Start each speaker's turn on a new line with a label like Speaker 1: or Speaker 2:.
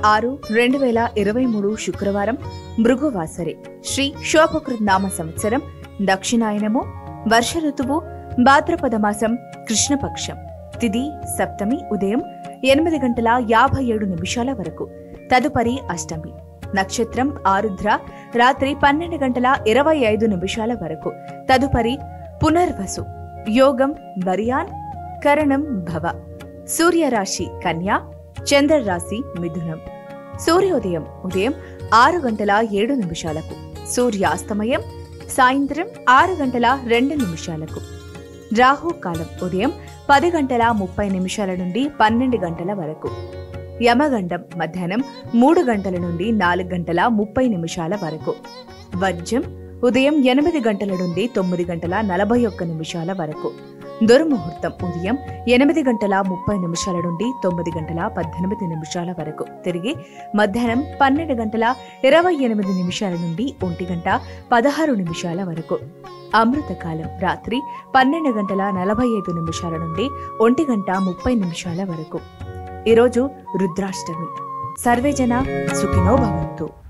Speaker 1: ఆరు రెండు వేల ఇరవై మూడు శుక్రవారం భృగువాసరే శ్రీ శోభకృత్ నామ సంవత్సరం దక్షిణాయనము వర్ష ఋతువు భాద్రపద మాసం కృష్ణపక్షం తిది సప్తమి ఉదయం ఎనిమిది గంటల యాభై ఏడు నిమిషాల వరకు తదుపరి అష్టమి నక్షత్రం ఆరుద్ర రాత్రి పన్నెండు గంటల ఇరవై ఐదు నిమిషాల వరకు తదుపరి పునర్వసు యోగం వరియాన్ కరణం భవ సూర్యరాశి కన్యా చంద్రరాశి మిథునం సూర్యోదయం ఉదయం ఆరు గంటల ఏడు నిమిషాలకు సూర్యాస్తమయం సాయంత్రం ఆరు గంటల రెండు నిమిషాలకు రాహు కాలం ఉదయం పది గంటల ముప్పై నిమిషాల నుండి పన్నెండు గంటల వరకు యమగండం మధ్యాహ్నం మూడు గంటల నుండి నాలుగు గంటల ముప్పై నిమిషాల వరకు వజ్రం ఉదయం ఎనిమిది గంటల నుండి తొమ్మిది గంటల నలభై ఒక్క నిమిషాల వరకు దుర్ముహూర్తం ఉదయం ఎనిమిది గంటల ముప్పై నిమిషాల నుండి తొమ్మిది గంటల పద్దెనిమిది నిమిషాల వరకు తిరిగి మధ్యాహ్నం పన్నెండు గంటల ఇరవై ఎనిమిది నిమిషాల నుండి ఒంటి గంట పదహారు నిమిషాల వరకు అమృతకాలం రాత్రి పన్నెండు గంటల నలభై ఐదు నిమిషాల నుండి ఒంటి గంట ముప్పై నిమిషాల వరకు ఈరోజు రుద్రాష్టమి సర్వేజన సుఖినో భవంతు